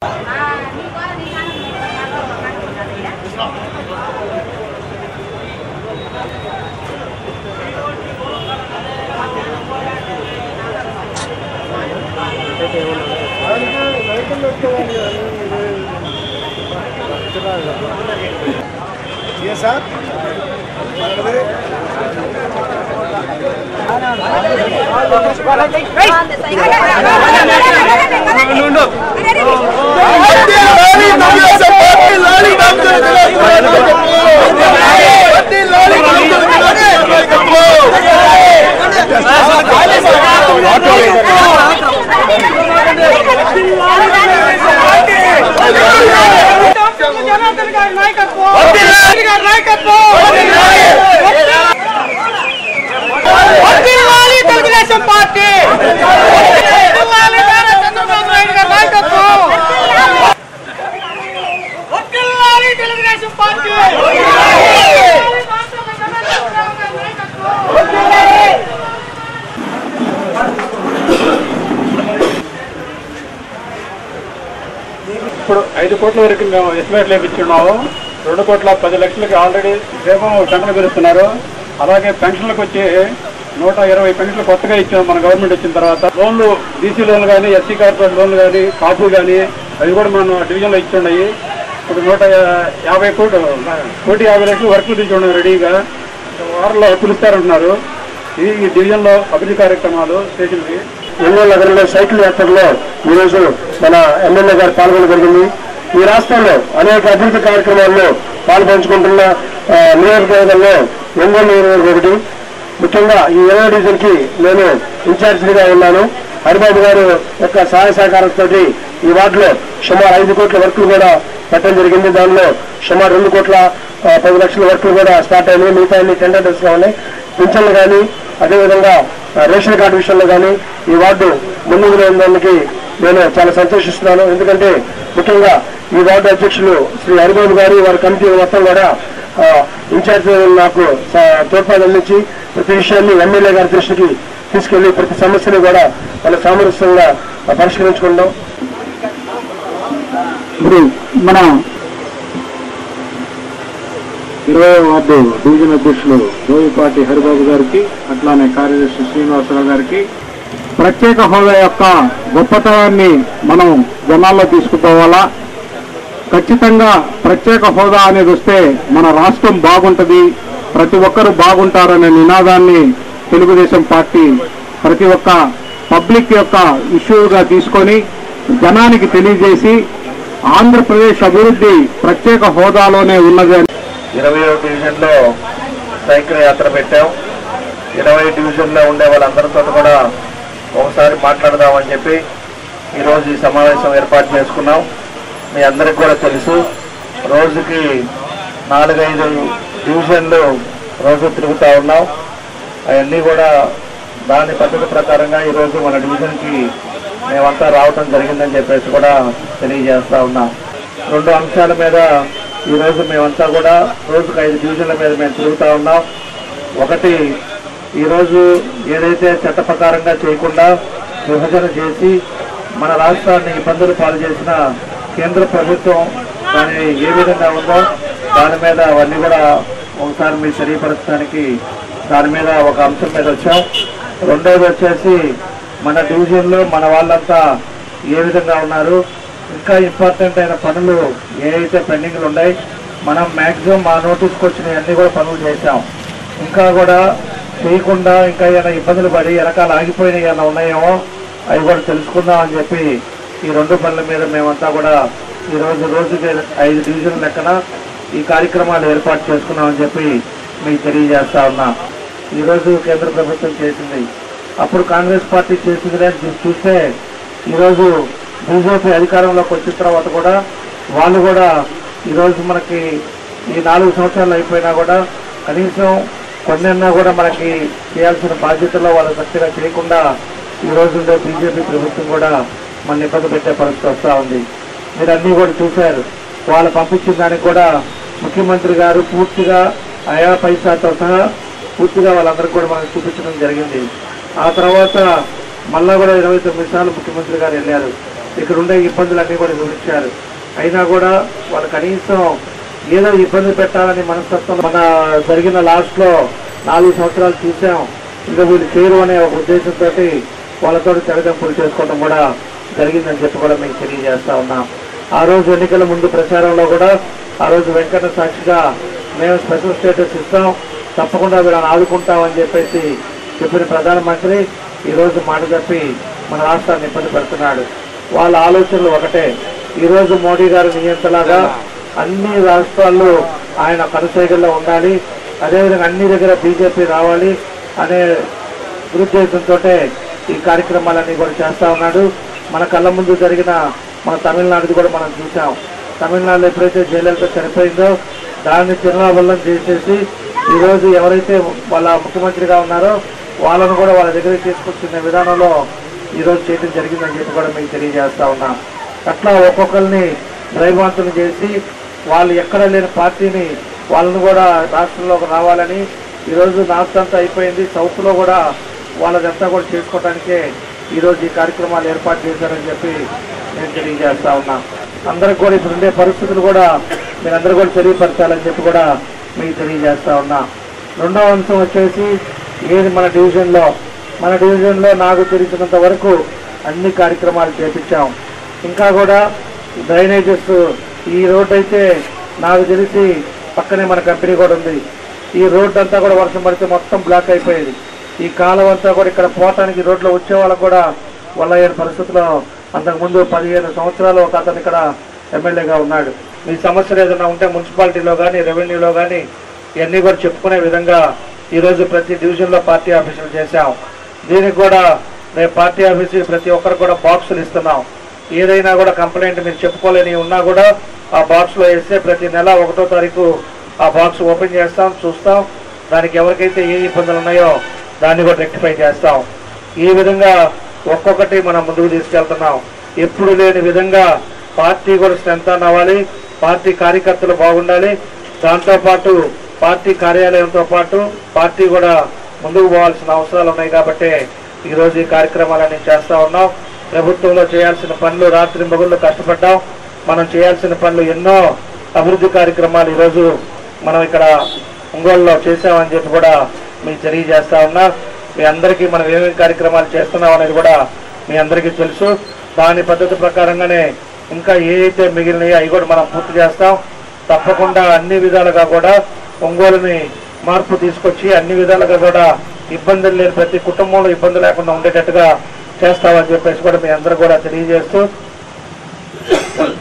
sir Janardhan గారి నాయకత్వం గారి నాయకత్వం వర్ధిల్లాలి తెలుగుదేశం పార్టీ వర్ధిల్లాలి నారా చంద్రబాబు నాయుడు గారి నాయకత్వం వర్ధిల్లాలి తెలుగుదేశం పార్టీ ఇప్పుడు ఐదు కోట్ల వరకు మేము ఎస్టిమేట్ లేపించున్నాము రెండు కోట్ల పది లక్షలకి ఆల్రెడీ రేపు టెండర్ పిలుస్తున్నారు అలాగే పెన్షన్లకు వచ్చి నూట ఇరవై పెన్షన్లు కొత్తగా ఇచ్చాం మన గవర్నమెంట్ వచ్చిన తర్వాత లోన్లు బీసీ లోన్లు కానీ ఎస్సీ కార్పొరేట్ లోన్లు కానీ కాపు కానీ అవి కూడా మనం డివిజన్లో ఇచ్చి ఉన్నాయి ఇప్పుడు నూట యా- యాభై కోట్లు కోటి యాభై లక్షలు వర్కులు తీసి ఉన్నాయి రెడీగా వారంలో పిలుస్తారంటున్నారు ఇది ఈ డివిజన్లో అభివృద్ధి కార్యక్రమాలు స్టేషన్కి ఎన్నో నగరంలో సైకిల్ యాత్రలో ఈరోజు మన ఎమ్మెల్యే గారు పాల్గొనడం జరిగింది ఈ రాష్ట్రంలో అనేక అభివృద్ధి కార్యక్రమాల్లో పాల్పంచుకుంటున్న ఆ, నియోజకవర్గంలో ఒంగోలు నియోజకవర్గం ఒకటి ముఖ్యంగా ఈ ఇరవై డివిజన్ కి నేను ఇన్ఛార్జిగా ఉన్నాను హరిబాబు గారు యొక్క సహాయ సహకారంతో ఈ వార్డులో సుమారు ఐదు కోట్ల వర్కులు కూడా పెట్టడం జరిగింది దానిలో సుమారు రెండు కోట్ల ఆ, పది లక్షల వర్కులు కూడా స్టార్ట్ అయినాయి మిగతా అన్ని టెండర్స్ గా ఉన్నాయి పింఛన్లు కానీ అదేవిధంగా ఆ, రేషన్ కార్డు విషయంలో కానీ ఈ వార్డు ముందుకు వెళ్ళడానికి నేను చాలా సంతోషిస్తున్నాను ఎందుకంటే ముఖ్యంగా ఈ వార్డు అధ్యక్షులు శ్రీ హరిబాబు గారు వారి కమిటీ మొత్తం కూడా ఆ, ఇన్ఛార్జ్ నాకు స- తోడ్పాటు అందించి ప్రతి విషయాన్ని ఎమ్మెల్యే గారి దృష్టికి తీసుకెళ్లి ప్రతి సమస్యని కూడా మన సామరస్యంగా ఆ, పరిష్కరించుకుందాం ఇప్పుడు మన ఇరవై వార్డు డివిజన్ అధ్యక్షులు జోగిపాటి హరిబాబు గారికి అట్లానే కార్యదర్శి శ్రీనివాసరావు గారికి ప్రత్యేక హోదా యొక్క గొప్పతనాన్ని మనం జనాల్లో తీసుకుపోవాలా ఖచ్చితంగా ప్రత్యేక హోదా అనేది వస్తే మన రాష్ట్రం బాగుంటది ప్రతి ఒక్కరూ బాగుంటారనే నినాదాన్ని తెలుగుదేశం పార్టీ ప్రతి ఒక్క పబ్లిక్ యొక్క ఇష్యూగా తీసుకొని జనానికి తెలియజేసి ఆంధ్రప్రదేశ్ అభివృద్ధి ప్రత్యేక హోదాలోనే ఉన్నది అని ఇరవై డివిజన్ లో సైకిల్ యాత్ర పెట్టాం ఇరవై డివిజన్ లో ఉండే వాళ్ళందరితో కూడా ఒకసారి మాట్లాడదామని చెప్పి ఈరోజు ఈ సమావేశం ఏర్పాటు చేసుకున్నాం మీ అందరికి కూడా తెలుసు రోజుకి నాలుగైదు డివిజన్లు రోజు తిరుగుతూ ఉన్నాం అవన్నీ కూడా దాని పద్ధతి ప్రకారంగా ఈరోజు మన డివిజన్కి మేమంతా రావటం జరిగిందని చెప్పేసి కూడా తెలియజేస్తా ఉన్నాం రెండు అంశాల మీద ఈరోజు మేమంతా కూడా రోజుకు ఐదు డివిజన్ల మీద మేము తిరుగుతూ ఉన్నాం ఒకటి ఈరోజు ఏదైతే చట్ట ప్రకారంగా చేయకుండా విభజన చేసి మన రాష్ట్రాన్ని ఇబ్బందులు పాలు చేసిన కేంద్ర ప్రభుత్వం దాని ఏ విధంగా ఉందో దాని మీద అవన్నీ కూడా ఒకసారి మీరు తెలియపరచడానికి దాని మీద ఒక అంశం మీద వచ్చాం రెండోది వచ్చేసి మన డివిజన్లో మన వాళ్ళంతా ఏ విధంగా ఉన్నారు ఇంకా ఇంపార్టెంట్ అయిన పనులు ఏ అయితే పెండింగ్లు ఉన్నాయి మనం మ్యాక్సిమం మా నోటీస్కి వచ్చిన అన్ని కూడా పనులు చేశాం ఇంకా కూడా చేయకుండా ఇంకా ఏమైనా ఇబ్బందులు పడి వెనకాల ఆగిపోయినవి ఏమైనా ఉన్నాయేమో అవి కూడా తెలుసుకుందాం అని చెప్పి ఈ రెండు పనుల మీద మేమంతా కూడా ఈ రోజు రోజుకి ఐదు డివిజన్ లెక్కన ఈ కార్యక్రమాలు ఏర్పాటు చేసుకున్నామని చెప్పి మీకు తెలియజేస్తా ఉన్నా ఈరోజు కేంద్ర ప్రభుత్వం చేసింది అప్పుడు కాంగ్రెస్ పార్టీ చేసింది అని చూ- చూస్తే ఈరోజు బీజేపీ అధికారంలోకి వచ్చిన తర్వాత కూడా వాళ్ళు కూడా ఈరోజు మనకి ఈ నాలుగు సంవత్సరాలు అయిపోయినా కూడా కనీసం కొన్నైనా కూడా మనకి చేయాల్సిన బాధ్యతలో వాళ్ళు చక్కగా చేయకుండా ఈ రోజు ఉండే బీజేపీ ప్రభుత్వం కూడా మన ఇబ్బంది పెట్టే పరిస్థితి వస్తూ ఉంది మీరు అన్నీ కూడా చూశారు వాళ్ళు పంపించిన దానికి కూడా ముఖ్యమంత్రి గారు పూర్తిగా ఆయా పైసాతో సహా పూర్తిగా వాళ్ళందరికీ కూడా మనకు చూపించడం జరిగింది ఆ తర్వాత మళ్ళా కూడా ఇరవై తొమ్మిది సార్లు ముఖ్యమంత్రి గారు వెళ్ళారు ఇక్కడ ఉండే ఇబ్బందులన్నీ కూడా వివరించారు అయినా కూడా వాళ్ళు కనీసం ఏదో ఇబ్బంది పెట్టాలని మనస్తత్వం మన జరిగిన లాస్ట్ లో నాలుగు సంవత్సరాలు చూసాం ఇంకా వీళ్ళు చేయరు అనే ఒక ఉద్దేశంతో వాళ్ళతో తెగదెంపులు చేసుకోవడం కూడా జరిగిందని చెప్పి కూడా మీకు తెలియజేస్తా ఉన్నాం ఆ రోజు ఎన్నికల ముందు ప్రచారంలో కూడా ఆ రోజు వెంకన్న సాక్షిగా మేము స్పెషల్ స్టేటస్ ఇస్తాం తప్పకుండా వీళ్ళని ఆదుకుంటామని చెప్పేసి చెప్పిన ప్రధానమంత్రి ఈ రోజు మాట తప్పి మన రాష్ట్రాన్ని ఇబ్బంది పెడుతున్నాడు వాళ్ళ ఆలోచనలు ఒకటే ఈ రోజు మోడీ గారి నియంతలాగా అన్ని రాష్ట్రాల్లో ఆయన కనుసైగల్లో ఉండాలి అదేవిధంగా అన్ని దగ్గర బీజేపీ రావాలి అనే దురుద్దేశంతో ఈ కార్యక్రమాలన్నీ కూడా చేస్తా ఉన్నాడు మన కళ్ళ ముందు జరిగిన మన తమిళనాడుది కూడా మనం చూసాం తమిళనాడులో ఎప్పుడైతే జయలలిత చనిపోయిందో దాన్ని తిరునావల్లం చేసేసి ఈరోజు ఎవరైతే వాళ్ళ ముఖ్యమంత్రిగా ఉన్నారో వాళ్ళను కూడా వాళ్ళ దగ్గరికి తీసుకొచ్చిన విధానంలో ఈరోజు చేయడం జరిగిందని చెప్పి కూడా మీకు తెలియజేస్తా ఉన్నాం అట్లా ఒక్కొక్కరిని డ్రైవాంతులు చేసి వాళ్ళు ఎక్కడ లేని పార్టీని వాళ్ళని కూడా రాష్ట్రంలోకి రావాలని ఈరోజు నార్త్ అంతా అయిపోయింది సౌత్లో కూడా వాళ్ళదంతా కూడా చేసుకోవడానికే ఈరోజు ఈ కార్యక్రమాలు ఏర్పాటు చేశారని చెప్పి నేను తెలియజేస్తా ఉన్నా అందరికి కూడా ఇప్పుడు ఉండే పరిస్థితులు కూడా మీరందరూ కూడా తెలియపరచాలని చెప్పి కూడా మీకు తెలియజేస్తా ఉన్నా రెండవ అంశం వచ్చేసి ఏది మన డివిజన్లో మన డివిజన్లో నాకు తెలిసినంత వరకు అన్ని కార్యక్రమాలు చేపించాం ఇంకా కూడా డ్రైనేజెస్ ఈ రోడ్ అయితే నాకు తెలిసి పక్కనే మన కంపెనీ కూడా ఉంది ఈ రోడ్ అంతా కూడా వర్షం పడితే మొత్తం బ్లాక్ అయిపోయేది ఈ కాలం అంతా కూడా ఇక్కడ పోవటానికి రోడ్లో వచ్చే వాళ్ళకు కూడా వల్ల అయ్యే పరిస్థితిలో అంతకుముందు పదిహేను సంవత్సరాలు ఒక అతను ఇక్కడ ఎమ్మెల్యేగా ఉన్నాడు మీ సమస్యలు ఏదైనా ఉంటే మున్సిపాలిటీలో కానీ రెవెన్యూలో కానీ ఇవన్నీ కూడా చెప్పుకునే విధంగా ఈరోజు ప్రతి డివిజన్లో పార్టీ ఆఫీసులు చేశాం దీనికి కూడా రేపు పార్టీ ఆఫీసు ప్రతి ఒక్కరు కూడా బాక్సులు ఇస్తున్నాం ఏదైనా కూడా కంప్లైంట్ మీరు చెప్పుకోలేని ఉన్నా కూడా ఆ బాక్స్లో వేస్తే ప్రతి నెల ఒకటో తారీఖు ఆ బాక్స్ ఓపెన్ చేస్తాం చూస్తాం దానికి ఎవరికైతే ఏ ఇబ్బందులు ఉన్నాయో దాన్ని కూడా రెక్టిఫై చేస్తాం ఈ విధంగా ఒక్కొక్కటి మనం ముందుకు తీసుకెళ్తున్నాం ఎప్పుడు లేని విధంగా పార్టీ కూడా స్ట్రెంత్ అవ్వాలి పార్టీ కార్యకర్తలు బాగుండాలి దాంతోపాటు పార్టీ కార్యాలయంతో పాటు పార్టీ కూడా ముందుకు పోవాల్సిన అవసరాలు ఉన్నాయి కాబట్టి ఈరోజు ఈ కార్యక్రమాలన్నీ చేస్తా ఉన్నాం ప్రభుత్వంలో చేయాల్సిన పనులు రాత్రి మగుళ్ళు కష్టపడ్డాం మనం చేయాల్సిన పనులు ఎన్నో అభివృద్ధి కార్యక్రమాలు ఈరోజు మనం ఇక్కడ ఒంగోలులో చేసామని చెప్పి కూడా మీకు తెలియజేస్తా ఉన్నా మీ అందరికీ మనం ఏమేమి కార్యక్రమాలు చేస్తున్నాం అనేది కూడా మీ అందరికీ తెలుసు దాని పద్ధతి ప్రకారంగానే ఇంకా ఏ అయితే మిగిలినాయో అవి కూడా మనం పూర్తి చేస్తాం తప్పకుండా అన్ని విధాలుగా కూడా ఒంగోలుని మార్పు తీసుకొచ్చి అన్ని విధాలుగా కూడా ఇబ్బందులు లేని ప్రతి కుటుంబంలో ఇబ్బంది లేకుండా ఉండేటట్టుగా చేస్తామని చెప్పేసి కూడా మీ అందరూ కూడా తెలియజేస్తూ